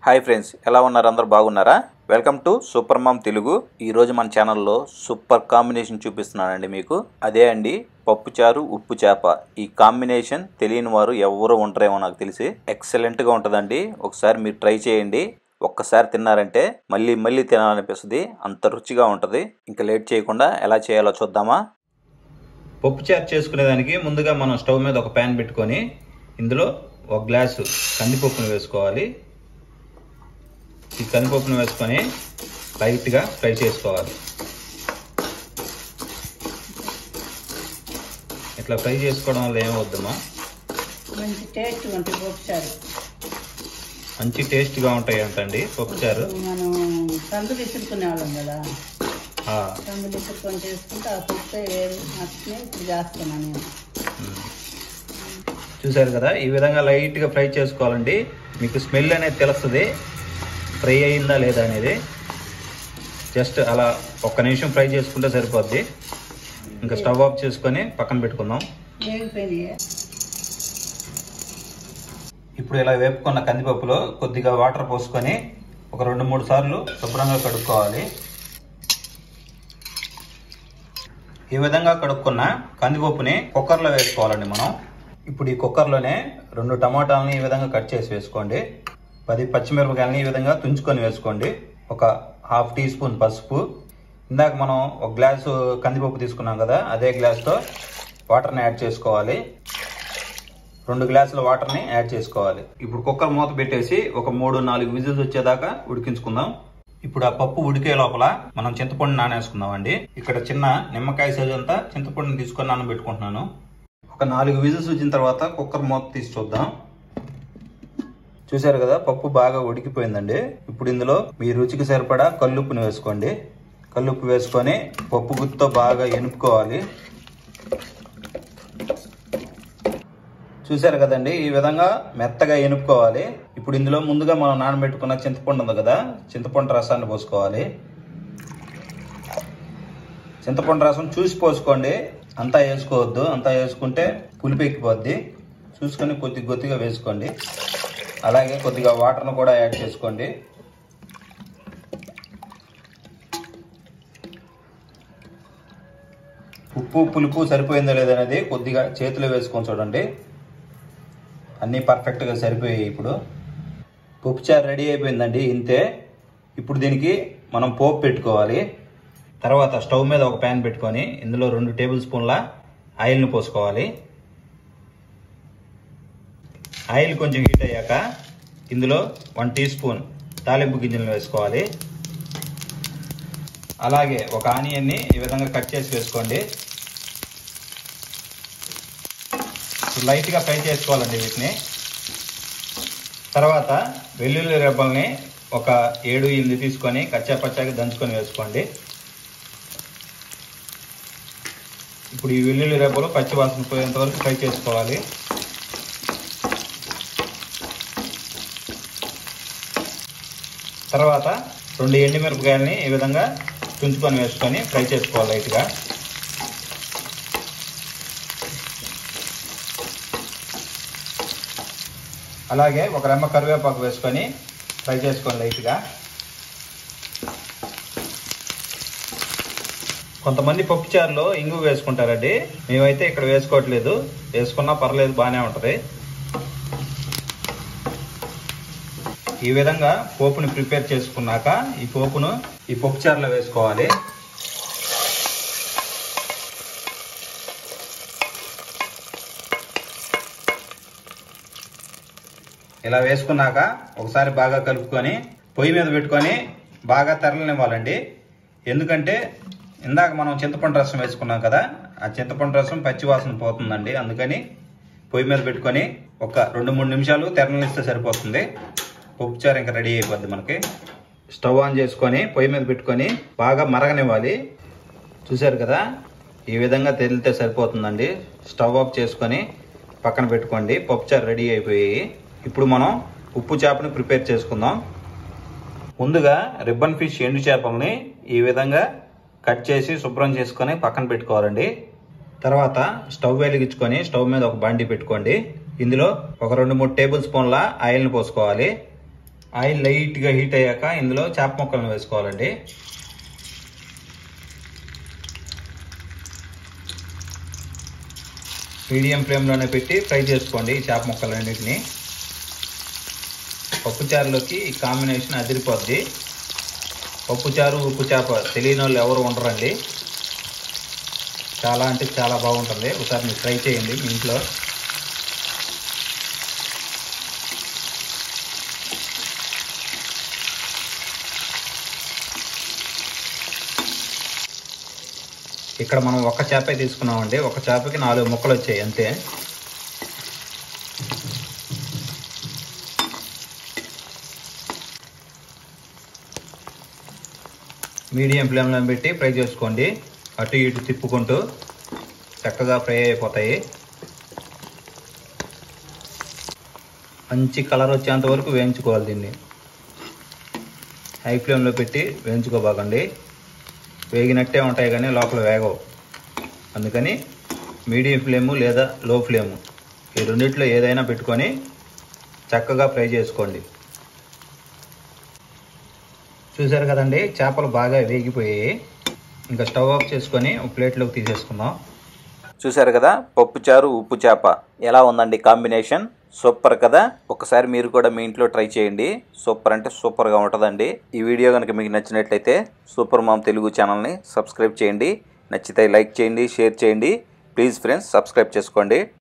Hi friends ఎలా ఉన్నారు అందరు బాగున్నారా welcome to super mom Telugu ఈ రోజు మన ఛానల్లో సూపర్ కాంబినేషన్ చూపిస్తున్నానండి మీకు అదే అండి పప్పుచారు ఉప్పు చేప ఈ కాంబినేషన్ తెలియని వారు ఎవరు ఉంటారేమో నాకు తెలిసి ఎక్సలెంట్ గా ఉంటుందండి ఒకసారి మీరు ట్రై చేయండి ఒక్కసారి తిన్నారంటే మళ్ళీ మళ్ళీ తినాలనిపిస్తుంది అంత రుచిగా ఉంటుంది ఇంకా లేట్ చేయకుండా ఎలా చేయాలో చూద్దామా పప్పు చారు చేసుకునేదానికి ముందుగా మనం స్టవ్ మీద ఒక ప్యాన్ పెట్టుకొని ఇందులో ఒక గ్లాసు కందిపప్పును వేసుకోవాలి ఈ కందిపప్పును వేసుకొని లైట్గా ఫ్రై చేసుకోవాలి ఇట్లా ఫ్రై చేసుకోవడం వల్ల ఏమవుద్దమ్మా మంచి టేస్ట్ ఉంటుంది పప్పుచారు మంచి టేస్ట్గా ఉంటాయి అంటండి పప్పుచారు మనం కందులు ఇసురుకునే వాళ్ళం కదా ఆ, కందులు ఇసురుకొని చేసుకుంటే ఆ పప్పు వేరు నచ్చునే ఇప్పుడు చేస్తున్నాను నేను ఉమ్. చూసారు కదా ఈ విధంగా లైట్గా ఫ్రై చేసుకోవాలండి మీకు స్మెల్ అనేది తెలుస్తుంది ఫ్రై అయిందా లేదా అనేది జస్ట్ అలా ఒక్క నిమిషం ఫ్రై చేసుకుంటే సరిపోద్ది ఇంకా స్టవ్ ఆఫ్ చేసుకొని పక్కన పెట్టుకుందాం వేగిపోయినాయి ఇప్పుడు ఇలా వేపుకున్న కందిపప్పులో కొద్దిగా వాటర్ పోసుకొని ఒక రెండు మూడు సార్లు శుభ్రంగా కడుక్కోవాలి ఈ విధంగా కడుక్కున్న కందిపప్పుని కుక్కర్లో వేసుకోవాలండి మనం ఇప్పుడు ఈ కుక్కర్లోనే రెండు టమాటాలని ఈ విధంగా కట్ చేసి వేసుకోండి పది పచ్చిమిరపకాయలని ఈ విధంగా తుంచుకొని వేసుకోండి ఒక హాఫ్ టీ స్పూన్ పసుపు ఇందాక మనం ఒక గ్లాసు కందిపప్పు తీసుకున్నాం కదా అదే గ్లాస్తో వాటర్ని యాడ్ చేసుకోవాలి రెండు గ్లాసుల వాటర్ని యాడ్ చేసుకోవాలి ఇప్పుడు కుక్కర్ మూత పెట్టేసి ఒక మూడు నాలుగు విజిల్స్ వచ్చేదాకా ఉడికించుకుందాం ఇప్పుడు ఆ పప్పు ఉడికే లోపల మనం చింతపండు నానేసుకుందాం అండి ఇక్కడ చిన్న నిమ్మకాయ సైజు అంతా చింతపండుని తీసుకొని నానబెట్టుకుంటున్నాను ఒక నాలుగు విజిల్స్ వచ్చిన తర్వాత కుక్కర్ మూత తీసి చూద్దాం చూశారు కదా పప్పు బాగా ఉడికిపోయిందండి ఇప్పుడు ఇందులో మీ రుచికి సరిపడా కల్లుప్పుని వేసుకోండి కల్లుప్పు వేసుకొని పప్పు గుత్తో బాగా ఎనుపుకోవాలి చూశారు కదండి ఈ విధంగా మెత్తగా ఎనుపుకోవాలి ఇప్పుడు ఇందులో ముందుగా మనం నానబెట్టుకున్న చింతపండు ఉంది కదా చింతపండు రసాన్ని పోసుకోవాలి చింతపండు రసం చూసి పోసుకోండి అంతా వేసుకోవద్దు అంతా వేసుకుంటే పులిపి ఎక్కిపోద్ది చూసుకొని కొద్ది కొద్దిగా వేసుకోండి అలాగే కొద్దిగా వాటర్ను కూడా యాడ్ చేసుకోండి ఉప్పు పులుపు సరిపోయిందో లేదనేది కొద్దిగా చేతిలో వేసుకొని చూడండి అన్నీ పర్ఫెక్ట్గా సరిపోయాయి ఇప్పుడు పప్పుచారు రెడీ అయిపోయిందండి ఇంతే ఇప్పుడు దీనికి మనం పోపు పెట్టుకోవాలి తర్వాత స్టవ్ మీద ఒక ప్యాన్ పెట్టుకొని ఇందులో రెండు టేబుల్ స్పూన్ల ఆయిల్ని పోసుకోవాలి ఆయిల్ కొంచెం హీట్ అయ్యాక ఇందులో వన్ టీ స్పూన్ తాలింపు గింజలను వేసుకోవాలి అలాగే ఒక ఆనియన్ని ఈ విధంగా కట్ చేసి వేసుకోండి లైట్గా ఫ్రై చేసుకోవాలండి వీటిని తర్వాత వెల్లుల్లి రెబ్బల్ని ఒక ఏడు ఎనిమిది తీసుకొని కచ్చా పచ్చాగా దంచుకొని వేసుకోండి ఇప్పుడు ఈ వెల్లుల్లి రెబ్బలు పచ్చి వాసన పోయేంత వరకు ఫ్రై చేసుకోవాలి తర్వాత రెండు ఎండుమిరపకాయలని ఈ విధంగా తుంచుకొని వేసుకొని ఫ్రై చేసుకోవాలి లైట్గా అలాగే ఒక రెమ్మ కరివేపాకు వేసుకొని ఫ్రై చేసుకోండి లైట్గా కొంతమంది పప్పుచారులో ఇంగు వేసుకుంటారండి మేమైతే ఇక్కడ వేసుకోవట్లేదు వేసుకున్నా పర్లేదు బాగానే ఉంటుంది ఈ విధంగా పోపుని ప్రిపేర్ చేసుకున్నాక ఈ పోపును ఈ పప్పుచారులో వేసుకోవాలి ఇలా వేసుకున్నాక ఒకసారి బాగా కలుపుకొని పొయ్యి మీద పెట్టుకొని బాగా తెరలనివ్వాలండి ఎందుకంటే ఇందాక మనం చింతపండు రసం వేసుకున్నాం కదా ఆ చింతపండు రసం పచ్చివాసన పోతుందండి అందుకని పొయ్యి మీద పెట్టుకొని ఒక రెండు మూడు నిమిషాలు తెరలనిస్తే సరిపోతుంది పప్పుచారు ఇంకా రెడీ అయిపోద్ది మనకి స్టవ్ ఆన్ చేసుకొని పొయ్యి మీద పెట్టుకొని బాగా మరగనివ్వాలి చూశారు కదా ఈ విధంగా తెరిలితే సరిపోతుందండి స్టవ్ ఆఫ్ చేసుకొని పక్కన పెట్టుకోండి పప్పుచారు రెడీ అయిపోయాయి ఇప్పుడు మనం ఉప్పు చేపని ప్రిపేర్ చేసుకుందాం ముందుగా రిబ్బన్ ఫిష్ ఎండు చేపల్ని ఈ విధంగా కట్ చేసి శుభ్రం చేసుకొని పక్కన పెట్టుకోవాలండి తర్వాత స్టవ్ వెలిగించుకొని స్టవ్ మీద ఒక బండి పెట్టుకోండి ఇందులో ఒక రెండు మూడు టేబుల్ స్పూన్ల ఆయిల్ని పోసుకోవాలి ఆయిల్ లైట్గా హీట్ అయ్యాక ఇందులో చేప ముక్కలను వేసుకోవాలండి మీడియం ఫ్లేమ్లోనే పెట్టి ఫ్రై చేసుకోండి ఈ చేప ముక్కలన్నిటిని పప్పుచారులోకి ఈ కాంబినేషన్ అదిరిపోద్ది పప్పుచారు ఉప్పు చేప తెలియని వాళ్ళు ఎవరు ఉండరండి చాలా అంటే చాలా బాగుంటుంది ఒకసారి మీరు ట్రై చేయండి మీ ఇంట్లో ఇక్కడ మనం ఒక చేపే తీసుకున్నామండి ఒక చేపకి నాలుగు ముక్కలు వచ్చాయి అంతే మీడియం ఫ్లేమ్లో పెట్టి ఫ్రై చేసుకోండి అటు ఇటు తిప్పుకుంటూ చక్కగా ఫ్రై అయిపోతాయి మంచి కలర్ వచ్చేంత వరకు వేయించుకోవాలి దీన్ని హై ఫ్లేమ్లో పెట్టి వేయించుకోబాకండి వేగినట్టే ఉంటాయి కానీ లోపల వేగవు అందుకని మీడియం ఫ్లేము లేదా లో ఫ్లేము ఈ రెండిట్లో ఏదైనా పెట్టుకొని చక్కగా ఫ్రై చేసుకోండి చూసారు కదండి చేపలు బాగా వేగిపోయాయి ఇంకా స్టవ్ ఆఫ్ చేసుకొని ఒక ప్లేట్లోకి తీసేసుకుందాం చూశారు కదా పప్పు చారు ఉప్పు చేప ఎలా ఉందండి కాంబినేషన్ సూపర్ కదా ఒకసారి మీరు కూడా మీ ఇంట్లో ట్రై చేయండి సూపర్ అంటే సూపర్గా ఉంటుందండి ఈ వీడియో కనుక మీకు నచ్చినట్లయితే సూపర్ మామ్ తెలుగు ఛానల్ని సబ్స్క్రైబ్ చేయండి నచ్చితే లైక్ చేయండి షేర్ చేయండి ప్లీజ్ ఫ్రెండ్స్ సబ్స్క్రైబ్ చేసుకోండి